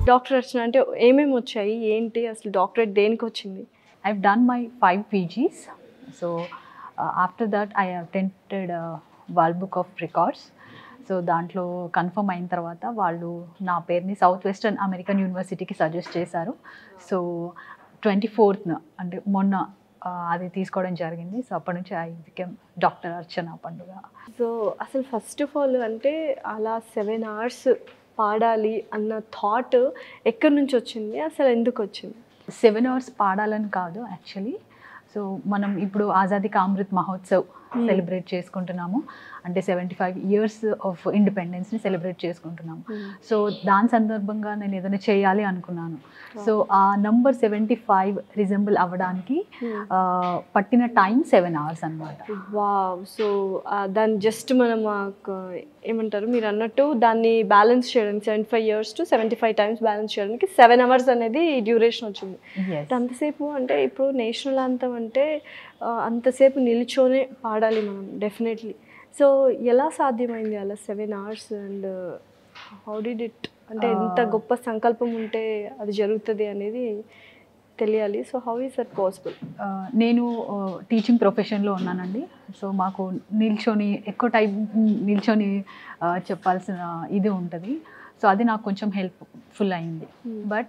Doctor అర్చన అంటే ఏమేమి వచ్చాయి ఏంటి అసలు డాక్టరేట్ దేనికి వచ్చింది I've done my five PGs. So uh, after that, I attempted uh, World Book of Records. So దాంట్లో కన్ఫర్మ్ అయిన తర్వాత వాళ్ళు నా పేరుని సౌత్ వెస్టర్న్ అమెరికన్ యూనివర్సిటీకి సజెస్ట్ చేశారు సో ట్వంటీ ఫోర్త్న అంటే మొన్న ఆ, అది తీసుకోవడం జరిగింది సో అప్పటి నుంచి ఐ బికెమ్ డాక్టర్ అర్చన పండుగ సో అసలు ఫస్ట్ ఆఫ్ ఆల్ అంటే అలా సెవెన్ అవర్స్ పాడాలి అన్న థాట్ ఎక్కడి నుంచి వచ్చింది అసలు ఎందుకు వచ్చింది సెవెన్ అవర్స్ పాడాలని కాదు యాక్చువల్లీ సో మనం ఇప్పుడు ఆజాదీ కా అమృత్ మహోత్సవ్ సెలబ్రేట్ చేసుకుంటున్నాము అంటే సెవెంటీ ఫైవ్ ఇయర్స్ ఆఫ్ ఇండిపెండెన్స్ని సెలబ్రేట్ చేసుకుంటున్నాము సో దాని సందర్భంగా నేను ఏదైనా చేయాలి అనుకున్నాను సో ఆ నంబర్ సెవెంటీ ఫైవ్ రిజంబుల్ అవ్వడానికి ఆ, పట్టిన టైం సెవెన్ అవర్స్ అనమాట వావ్ సో దాన్ని జస్ట్ మనం ఆ ఒక- ఏమంటారు మీరు అన్నట్టు దాన్ని బ్యాలెన్స్ చేయడానికి seventy five years to seventy five times balance చేయడానికి సెవెన్ అవర్స్ అనేది డ్యూరేషన్ వచ్చింది అంటే అంతసేపు అంటే ఇప్పుడు నేషనల్ అంతం అంటే ఆ, అంతసేపు నిల్చోనే పాడాలి మనం డెఫినెట్లీ సో ఎలా సాధ్యమైంది అలా seven hours and how did it అంటే ఎంత Ah. గొప్ప సంకల్పం ఉంటే అది జరుగుతుంది అనేది తెలియాలి so how is that possible ఆ, నేను టీచింగ్ ప్రొఫెషన్లో ఉన్నానండి సో మాకు నిల్చొని ఎక్కువ టైం నిల్చొని ఆ, చెప్పాల్సిన ఇది ఉంటుంది సో అది నాకు కొంచెం హెల్ప్ఫుల్ అయింది but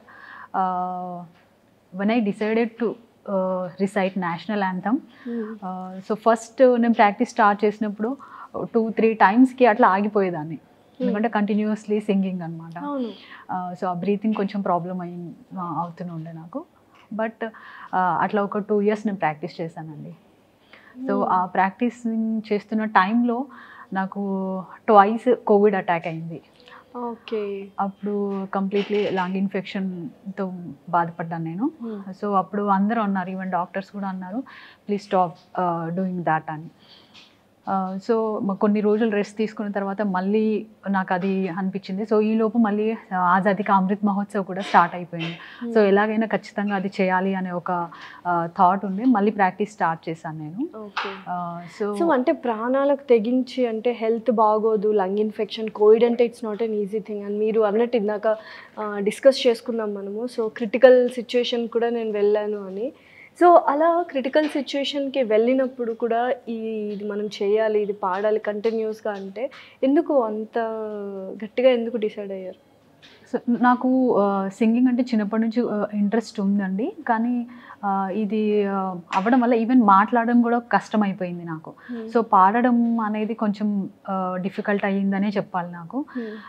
when I decided to recite national anthem so first నేను ప్రాక్టీస్ స్టార్ట్ చేసినప్పుడు టూ త్రీ టైమ్స్కి అట్లా ఆగిపోయేదాన్ని ఎందుకంటే కంటిన్యూస్లీ సింగింగ్ అనమాట అవును సో ఆ బ్రీతింగ్ కొంచెం ప్రాబ్లం అయి అవుతూనే ఉండే నాకు బట్ అట్లా ఒక టూ ఇయర్స్ నేను ప్రాక్టీస్ చేశానండి సో ఆ ప్రాక్టీసింగ్ చేస్తున్న టైంలో నాకు ట్వైస్ కోవిడ్ అటాక్ అయింది ఓకే అప్పుడు కంప్లీట్లీ లాంగ్ ఇన్ఫెక్షన్తో బాధపడ్డాను నేను సో అప్పుడు అందరూ అన్నారు ఈవెన్ డాక్టర్స్ కూడా అన్నారు ప్లీజ్ స్టాప్ డూయింగ్ దాట్ అని సో కొన్ని రోజులు రెస్ట్ తీసుకున్న తర్వాత మళ్ళీ నాకు అది అనిపించింది సో ఈ లోపు మళ్ళీ ఆజాదీ కా అమృత్ మహోత్సవ్ కూడా స్టార్ట్ అయిపోయింది సో ఎలాగైనా ఖచ్చితంగా అది చేయాలి అనే ఒక థాట్ ఉండి మళ్ళీ ప్రాక్టీస్ స్టార్ట్ చేశాను నేను ఓకే సో సో అంటే ప్రాణాలకు తెగించి అంటే హెల్త్ బాగోదు లంగ్ ఇన్ఫెక్షన్ కోవిడ్ అంటే it's not an easy thing అని మీరు అన్నట్టు ఇందాక డిస్కస్ చేసుకున్నాం మనము సో క్రిటికల్ సిచ్యుయేషన్ కూడా నేను వెళ్ళాను అని సో అలా క్రిటికల్ సిచ్యుయేషన్కి వెళ్ళినప్పుడు కూడా ఈ ఇది మనం చేయాలి ఇది పాడాలి కంటిన్యూస్గా అంటే ఎందుకు అంత గట్టిగా ఎందుకు డిసైడ్ అయ్యారు సో నాకు సింగింగ్ అంటే చిన్నప్పటి నుంచి ఇంట్రెస్ట్ ఉందండి కానీ ఆ, ఇది ఆ, అవ్వడం వల్ల ఈవెన్ మాట్లాడడం కూడా కష్టం అయిపోయింది నాకు సో పాడడం అనేది కొంచెం డిఫికల్ట్ అయ్యిందనే చెప్పాలి నాకు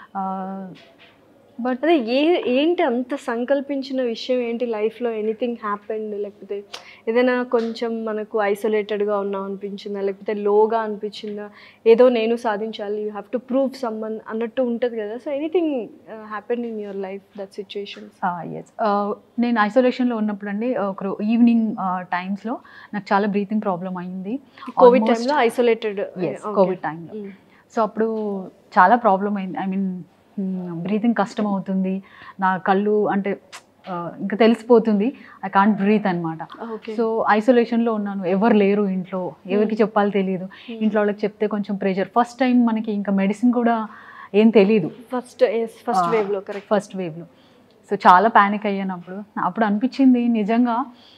బట్ అదే ఏ ఏంటి అంత సంకల్పించిన విషయం ఏంటి లైఫ్లో ఎనీథింగ్ హ్యాపెండ్ లేకపోతే ఏదైనా కొంచెం మనకు ఐసోలేటెడ్గా ఉన్నాం అనిపించిందా లేకపోతే లోగా అనిపించిందా ఏదో నేను సాధించాలి you have to prove someone అన్నట్టు ఉంటుంది కదా so anything happened in your life that situations yes నేను ఐసోలేషన్లో ఉన్నప్పుడు అండి ఒక ఈవినింగ్ టైమ్స్లో నాకు చాలా బ్రీతింగ్ ప్రాబ్లం అయింది కోవిడ్ Almost- టైంలో ఐసోలేటెడ్ Yes, కోవిడ్ టైంలో సో అప్పుడు చాలా ప్రాబ్లం అయింది ఐ మీన్ బ్రీతింగ్ కష్టం అవుతుంది నా కళ్ళు అంటే ఆ, ఇంకా తెలిసిపోతుంది ఐ కాంట్ బ్రీత్ అనమాట ఓకే సో ఐసోలేషన్లో ఉన్నాను ఎవరు లేరు ఇంట్లో ఎవరికి చెప్పాలి తెలియదు ఇంట్లో వాళ్ళకి చెప్తే కొంచెం ప్రెషర్ ఫస్ట్ టైం మనకి ఇంకా మెడిసిన్ కూడా ఏం తెలియదు ఫస్ట్ ఫస్ట్ Ah. వేవ్లో కరెక్ట్ ఫస్ట్ వేవ్లో సో చాలా ప్యానిక్ అయ్యాను అప్పుడు అప్పుడు అనిపించింది నిజంగా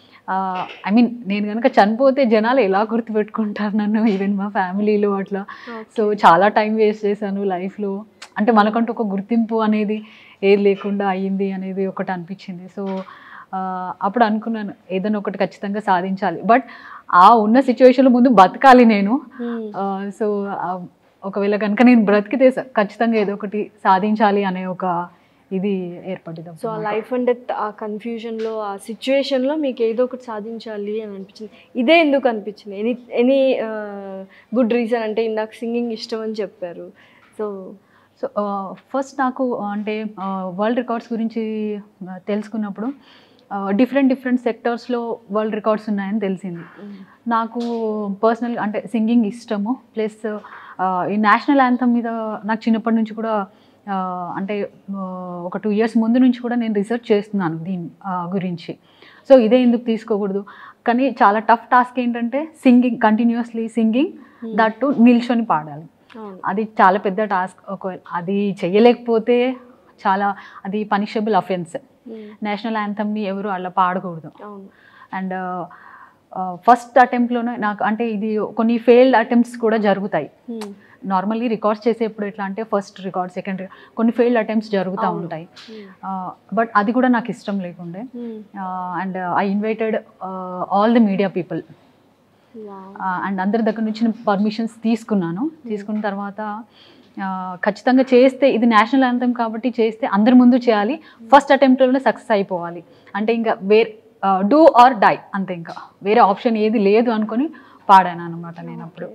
ఐ మీన్ నేను కనుక చనిపోతే జనాలు ఎలా గుర్తుపెట్టుకుంటారు నన్ను ఈవెన్ మా ఫ్యామిలీలో అట్లా సో చాలా టైం వేస్ట్ చేశాను లైఫ్లో అంటే మనకంటూ ఒక గుర్తింపు అనేది ఏది లేకుండా అయ్యింది అనేది ఒకటి అనిపించింది సో అప్పుడు అనుకున్నాను ఏదైనా ఒకటి ఖచ్చితంగా సాధించాలి బట్ ఆ ఉన్న సిచ్యువేషన్లో ముందు బతకాలి నేను సో ఒకవేళ కనుక నేను బ్రతికితే స- ఖచ్చితంగా ఏదో ఒకటి సాధించాలి అనే ఒక ఇది ఏర్పడింది సో ఆ లైఫ్ అండ్ డెత్ ఆ కన్ఫ్యూజన్లో ఆ సిచ్యువేషన్లో మీకు ఏదో ఒకటి సాధించాలి అని అనిపించింది ఇదే ఎందుకు అనిపించింది ఎనీ ఎనీ గుడ్ రీజన్ అంటే ఇందాక సింగింగ్ ఇష్టం అని చెప్పారు సో సో ఫస్ట్ నాకు అంటే వరల్డ్ రికార్డ్స్ గురించి ఆ, తెలుసుకున్నప్పుడు డిఫరెంట్ డిఫరెంట్ సెక్టర్స్లో వరల్డ్ రికార్డ్స్ ఉన్నాయని తెలిసింది నాకు పర్సనల్ అంటే సింగింగ్ ఇష్టము ప్లస్ ఈ నేషనల్ యాంథమ్ మీద నాకు చిన్నప్పటి నుంచి కూడా ఆ, అంటే ఆ, ఒక టూ ఇయర్స్ ముందు నుంచి కూడా నేను రీసెర్చ్ చేస్తున్నాను దీని ఆ, గురించి సో ఇదే ఎందుకు తీసుకోకూడదు కానీ చాలా టఫ్ టాస్క్ ఏంటంటే singing continuously singing that too నిల్చొని పాడాలి అవును అది చాలా పెద్ద టాస్క్ ఒకవేళ అది చెయ్యలేకపోతే చాలా అది పనిషబుల్ అఫెన్స్ నేషనల్ యాంథమ్ని ఎవరు అలా పాడకూడదు అవును అండ్ ఫస్ట్ అటెంప్ట్లోనే నాకు అంటే ఇది కొన్ని ఫెయిల్డ్ అటెంప్ట్స్ కూడా జరుగుతాయి Hmm. నార్మల్లీ రికార్డ్స్ చేసేప్పుడు ఎట్లా అంటే ఫస్ట్ రికార్డ్ సెకండ్ కొన్ని ఫెయిల్డ్ అటెంప్ట్స్ జరుగుతూ అవును. ఉంటాయి Hmm. బట్ అది కూడా నాకు ఇష్టం లేకుండే Hmm. And I invited all the media people Wow. And అందరి దగ్గర నుంచి పర్మిషన్స్ తీసుకున్నాను తీసుకున్న తర్వాత ఆ, ఖచ్చితంగా చేస్తే ఇది నేషనల్ యాంథమ్ కాబట్టి చేస్తే అందరి ముందు చేయాలి ఫస్ట్ అటెంప్ట్లోనే సక్సెస్ అయిపోవాలి అంటే ఇంకా వేరే డూ ఆర్ డై అంతే ఇంకా వేరే ఆప్షన్ ఏది లేదు అనుకొని పాడాను అనమాట నేను అప్పుడు